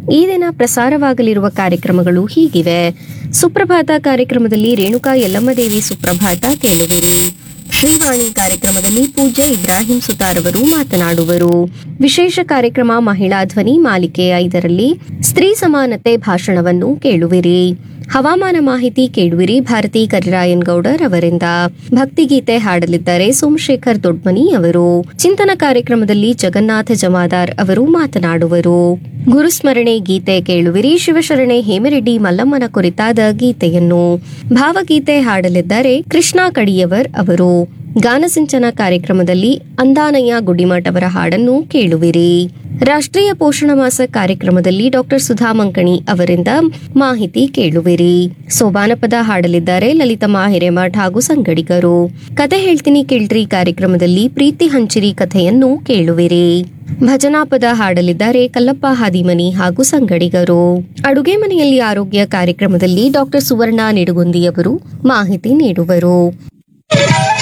ಈ ದಿನ ಪ್ರಸಾರವಾಗಲಿರುವ ಕಾರ್ಯಕ್ರಮಗಳು ಹೀಗಿವೆ ಸುಪ್ರಭಾತ ಕಾರ್ಯಕ್ರಮದಲ್ಲಿ ರೇಣುಕಾ ಯಲ್ಲಮ್ಮದೇವಿ ಸುಪ್ರಭಾತ ಕೇಳುವಿರಿ ಶ್ರೀವಾಣಿ ಕಾರ್ಯಕ್ರಮದಲ್ಲಿ ಪೂಜ್ಯ ಇಬ್ರಾಹಿಂ ಸುತಾರ್ ಅವರು ಮಾತನಾಡುವರು ವಿಶೇಷ ಕಾರ್ಯಕ್ರಮ ಮಹಿಳಾ ಧ್ವನಿ ಮಾಲಿಕೆ ಐದರಲ್ಲಿ ಸ್ತ್ರೀ ಸಮಾನತೆ ಭಾಷಣವನ್ನು ಕೇಳುವಿರಿ ಹವಾಮಾನ ಮಾಹಿತಿ ಕೇಳುವಿರಿ ಭಾರತಿ ಕರಿರಾಯನ್ ಗೌಡರ್ ಅವರಿಂದ ಭಕ್ತಿಗೀತೆ ಹಾಡಲಿದ್ದಾರೆ ಸೋಮಶೇಖರ್ ದೊಡ್ಮನಿ ಅವರು ಚಿಂತನ ಕಾರ್ಯಕ್ರಮದಲ್ಲಿ ಜಗನ್ನಾಥ ಜಮಾದಾರ್ ಅವರು ಮಾತನಾಡುವರು ಗುರುಸ್ಮರಣೆ ಗೀತೆ ಕೇಳುವಿರಿ ಶಿವಶರಣೆ ಹೇಮರೆಡ್ಡಿ ಮಲ್ಲಮ್ಮನ ಕುರಿತಾದ ಗೀತೆಯನ್ನು ಭಾವಗೀತೆ ಹಾಡಲಿದ್ದಾರೆ ಕೃಷ್ಣ ಕಡಿಯವರ್ ಅವರು ಗಾನಸಿಂಚನ ಕಾರ್ಯಕ್ರಮದಲ್ಲಿ ಅಂದಾನಯ್ಯ ಗುಡಿಮಠ್ ಅವರ ಹಾಡನ್ನು ಕೇಳುವಿರಿ ರಾಷ್ಟ್ರೀಯ ಪೋಷಣ ಮಾಸ ಕಾರ್ಯಕ್ರಮದಲ್ಲಿ ಡಾಕ್ಟರ್ ಸುಧಾ ಮಂಕಣಿ ಅವರಿಂದ ಮಾಹಿತಿ ಕೇಳುವಿರಿ ಸೋಬಾನಪದ ಹಾಡಲಿದ್ದಾರೆ ಲಲಿತಮ್ಮ ಹಿರೇಮಠ್ ಹಾಗೂ ಸಂಗಡಿಗರು ಕತೆ ಹೇಳ್ತೀನಿ ಕೇಳ್ರಿ ಕಾರ್ಯಕ್ರಮದಲ್ಲಿ ಪ್ರೀತಿ ಹಂಚಿರಿ ಕಥೆಯನ್ನು ಕೇಳುವಿರಿ ಭಜನಾ ಪದ ಹಾಡಲಿದ್ದಾರೆ ಕಲ್ಲಪ್ಪ ಹಾದಿಮನಿ ಹಾಗೂ ಸಂಗಡಿಗರು ಅಡುಗೆ ಮನೆಯಲ್ಲಿ ಆರೋಗ್ಯ ಕಾರ್ಯಕ್ರಮದಲ್ಲಿ ಡಾಕ್ಟರ್ ಸುವರ್ಣ ನಿಡುಗುಂದಿಯವರು ಮಾಹಿತಿ ನೀಡುವರು